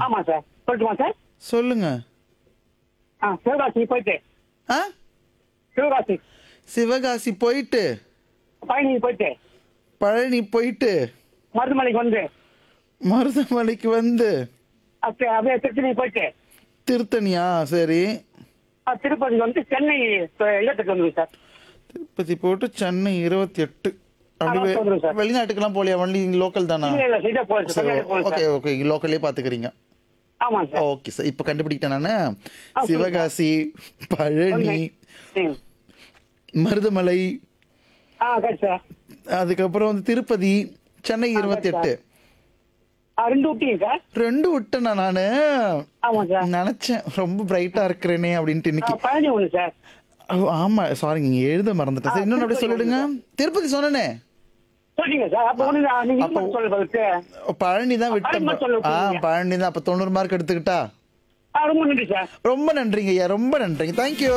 ஆமா சார் சொல்லட்டுமா சார் சொல்லுங்க ஆ சிவகாசி போயிட்டு ஆ சிவகாசி சிவகாசி போயிட்டு பழனி போயிட்டு பழனி போயிட்டு மருதமலைக்கு வந்து மருதமலைக்கு வந்து அப்படியே அப்படியே திருத்தணி போயிட்டு திருத்தணியா சரி ஆ, திருப்பதிக்கு வந்து சென்னை இடத்துக்கு வந்து சார் திருப்பதி போட்டு சென்னை இருபத்தி எட்டு அப்படி ஆமா, சொல்றேன் சார். வெளிநாட்டுக்கெல்லாம் போலியா வண்டி லோக்கல் தானா இல்ல இல்ல சீதா போயிட்டு சரி தமிழ்நாடு போயிட்டு ஓகே சார் ஓகே லோக்கல்லே பாத்துக்கிறீங்க ஆமா சார் ஓகே சார் இப்போ கண்டுபிடிக்கிட்டேன் நானு ஆ, சிவகாசி பழனி ம். மருதமலை ஆ கரெக்ட் சார் அதுக்கப்புறம் வந்து திருப்பதி சென்னை இருபத்தி எட்டு ஆ, ரெண்டு விட்டீங்க சார் ரெண்டு விட்டேனா நானு ஆமா சார் நினைச்சேன் ரொம்ப பிரைட்டா இருக்கிறேனே அப்படின்ட்டு ஆ, இன்னைக்கு பழனி ஒண்ணு சார் ஓ, ஆமா சாரி நீங்க எழுத மறந்துட்டேன் சரி இன்னொன்னு அப்படியே சொல்லிடுங்க திருப்பதி சொன்னனே சொல்றீங்க சார் அப்ப ஒண்ணு நான் நீங்க அப்போ- இன்னும் சொல்லுறது பழனி தான் விட்டேன் பழனி மட்டும் சொல்ல ஆ போறீங்க. பழனி தான் அப்ப தொண்ணூறு மார்க் எடுத்துக்கிட்டா ஆ ரொம்ப நன்றி சார் ரொம்ப நன்றிங்க ஐயா ரொம்ப நன்றிங்க தேங்க்யூ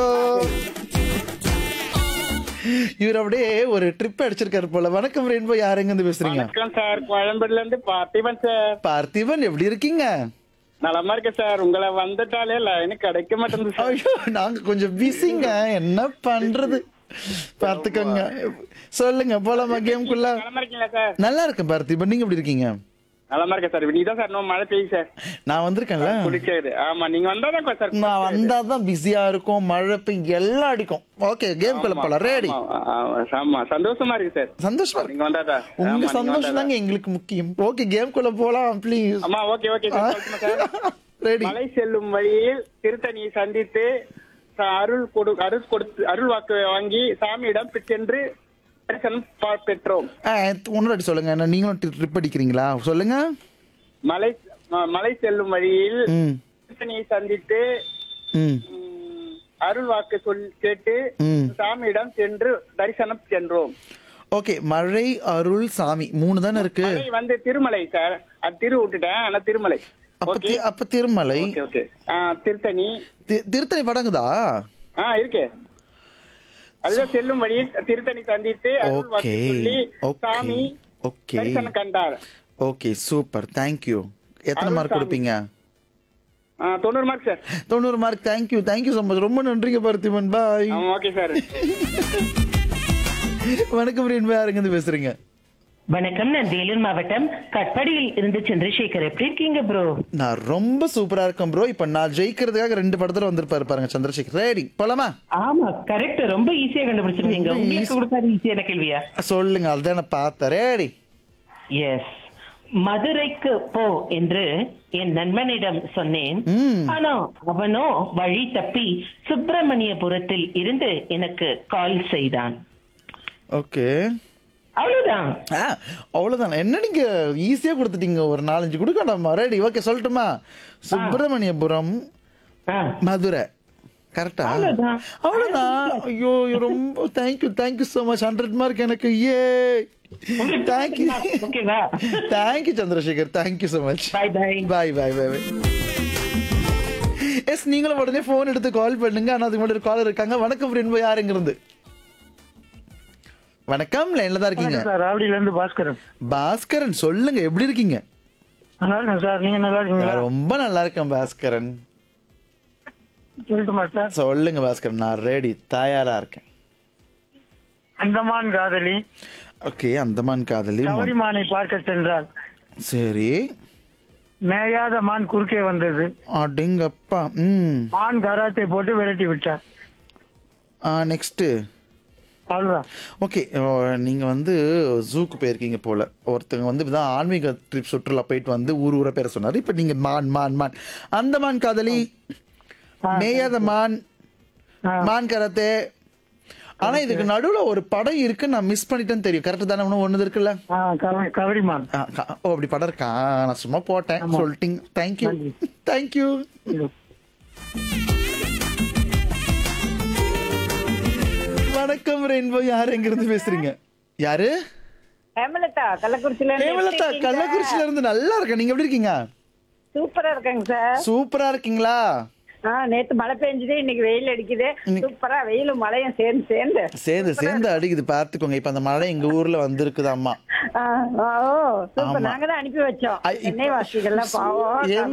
இவர் அப்படியே ஒரு ட்ரிப் அடிச்சிருக்காரு போல வணக்கம் ரெயின்போ யாருங்க இருந்து பேசுறீங்க வணக்கம் சார் கோயம்பேடுல இருந்து பார்த்திபன் சார் பார்த்திபன் எப்படி இருக்கீங்க நலமா இருக்க சார் உங்களை வந்துட்டாலே லைன் கிடைக்க மாட்டேங்குது சார் ஐயோ நாங்க கொஞ்சம் பிஸிங்க என்ன பண்றது பார்த்துக்கோங்க சொல்லுங்க போலாமா கேம்குள்ள நலமா இருக்கீங்களா சார் நல்லா இருக்கேன் பார்த்திபன் நீங்க எப்படி இருக்கீங்க நலமா இருக்க சார் நீதான் சார் இன்னும் மழை பெய்யும் சார் நான் வந்திருக்கேன்ல குளிக்காது ஆமா நீங்க வந்தாதான் சார் நான் வந்தாதான் பிஸியா இருக்கும் மழை பெய்யும் எல்லாம் அடிக்கும் ஓகே கேம் குள்ள போலாம் ரெடி ஆமா, ஆமா, ஆமா சந்தோஷமா இருக்கு சார் சந்தோஷமா இருக்கு நீங்க வந்தாதா ஆமா, உங்க நீங்க சந்தோஷம் வந்தாதான். தாங்க எங்களுக்கு முக்கியம் ஓகே கேம் குள்ள போலாம் ப்ளீஸ் அம்மா ஓகே ஓகே சார் சொல்லட்டுமா சார் ரெடி மலை செல்லும் வழியில் திருத்தணியை சந்தித்து ச- அருள் கொடு அருள் கொடுத்து அருள் வாக்கு வாங்கி சாமியிடம் சென்று தரிசனம் பா- பெற்றோம் ஒன்னு சொல்லுங்க என்ன நீங்களும் ட்ரிப் அடிக்கிறீங்களா சொல்லுங்க மலை ம- மலை செல்லும் வழியில் ம் திருத்தணியை சந்தித்து ம் ம், அருள் வாக்கு சொல் கேட்டு ம். சாமியிடம் சென்று தரிசனம் சென்றோம் ஓகே மழை அருள் சாமி மூணு தானே இருக்கு மலை வந்து திருமலை சார் அது திரு விட்டுட்டேன் ஆனா திருமலை அப்ப ஓகே தி- அப்ப திருமலை ஓகே ஓகே ஆ, திருத்தணி தி- திருத்தணி படங்குதா ஆ இருக்கு அதுதான் செல்லும் வழியில் திருத்தணி சந்தித்து அருள் வாக்கு ஓகே சொல்லி ஓகே சாமி ஓகே தரிசனம் கண்டார் ஓகே சூப்பர் தேங்க்யூ எத்தனை அருள் மார்க் சாமி. கொடுப்பீங்க ஆ, தொண்ணூறு மார்க் சார் தொண்ணூறு mark thank you thank you so much ரொம்ப நன்றிங்க பார்த்திபன் பாய் ஆ, ஓகே சார் வணக்கம் ரீன்பா யாருங்க இருந்து பேசுறீங்க வணக்கம் நான் வேலூர் மாவட்டம் கட்பாடியில் இருந்து சந்திரசேகர் எப்படி இருக்கீங்க ப்ரோ நான் ரொம்ப சூப்பரா இருக்கேன் ப்ரோ இப்ப நான் ஜெயிக்கிறதுக்காக ரெண்டு படத்துல வந்திருப்பாரு பாருங்க சந்திரசேகர் ரெடி போலாமா ஆமா கரெக்ட் ரொம்ப ஈஸியா கண்டுபிடிச்சிருக்கீங்க ரொம்ப உங்களுக்கு easy. கொடுக்காத ஈஸியான கேள்வியா சொல்லுங்க அதுதான் நான் பார்த்தேன் ரெடி எஸ் மதுரைக்கு போ என்று என் நண்பனிடம் சொன்னேன் ம். ஆனா அவனோ வழி தப்பி சுப்பிரமணியபுரத்தில் இருந்து எனக்கு கால் செய்தான் ஓகே அவ்வளவுதான் ஆ அவ்வளவுதான் என்ன நீங்க ஈஸியா கொடுத்துட்டீங்க ஒரு நாலஞ்சு கொடுக்கண்டாமா ரெடி ஓகே சொல்லட்டுமா சுப்பிரமணியபுரம் ஆ, மதுரை கரெக்டா அவ்வளவுதான். அவ்வளவுதான் ஐயோ ஐயோ, ரொம்ப thank you thank you so much hundred mark எனக்கு ஏ தேங்க்யூ ஓகேவா thank you Chandrasekar thank you so much bye bye bye bye bye bye yes நீங்களும் உடனே ஃபோன் எடுத்து கால் பண்ணுங்க ஆனா அதுக்கு முன்னாடி காலர் இருக்காங்க வணக்கம் ரென்போ யாருங்க இருந்து வணக்கம் லைன்ல தான் இருக்கீங்க சார் ராவடியில இருந்து பாஸ்கரன் பாஸ்கரன் சொல்லுங்க எப்படி இருக்கீங்க நல்லா இருக்கேன் சார் நீங்க நல்லா இருக்கீங்களா நான் ரொம்ப நல்லா இருக்கேன் பாஸ்கரன் சொல்லட்டுமா சார் சொல்லுங்க பாஸ்கரன் நான் ரெடி தயாரா இருக்கேன் அந்தமான் காதலி ஓகே அந்தமான் காதலி கவரிமானை பார்க்க சென்றார் சரி மேயாத மான் குறுக்கே வந்தது அடிங்கப்பா ம் மான் கராத்தை போட்டு விரட்டி விட்டார் நெக்ஸ்ட்டு அவ்வளவுதான் ஓகே நீங்க வந்து ஜூக்கு போயிருக்கீங்க போல ஒருத்தங்க வந்து இப்பதான் ஆன்மீக ட்ரிப் சுற்றுலா போயிட்டு வந்து ஊர் ஊரா பேர சொன்னாரு இப்ப நீங்க மான் மான் மான் அந்த மான் காதலி மேயாத மான் ஆ. மான் கரத்தே ஆனா இதுக்கு நடுவுல ஒரு படம் இருக்கு நான் மிஸ் பண்ணிட்டேன்னு தெரியும் கரெக்ட் தானே ஒண்ணு ஒண்ணு இருக்குல்ல ஆ, கவ- கவரிமான் ஆ, க- ஓ அப்படி படம் இருக்கா நான் சும்மா போட்டேன் சொல்லிட்டீங்க தேங்க்யூ நன்றி. தேங்க்யூ இது. வணக்கம் ரெயின்போ யாரு எங்க இருந்து பேசுறீங்க யாரு ஹேமலதா கள்ளக்குறிச்சியில இருந்து ஹேமலதா எப்படி இருக்கீங்க? கள்ளக்குறிச்சியில இருந்து நல்லா இருக்கேன் நீங்க எப்படி இருக்கீங்க சூப்பரா இருக்கேங்க சார் சூப்பரா இருக்கீங்களா ஆ நேத்து மழை பெஞ்சது இன்னைக்கு வெயில் அடிக்குது சூப்பரா வெயிலும் மழையும் சேர்ந்து சேர்ந்து சேர்ந்து சேர்ந்து அடிக்குது பாத்துக்கோங்க இப்ப அந்த மழை எங்க ஊர்ல வந்திருக்குதாம்மா ஆ, ஆ, ஓ ஆமா. சூப்பர் நாங்க தான் அனுப்பி வச்சோம் ஐ, இப்ப- சென்னை வாசிகள்லாம் பாவம் ஏமா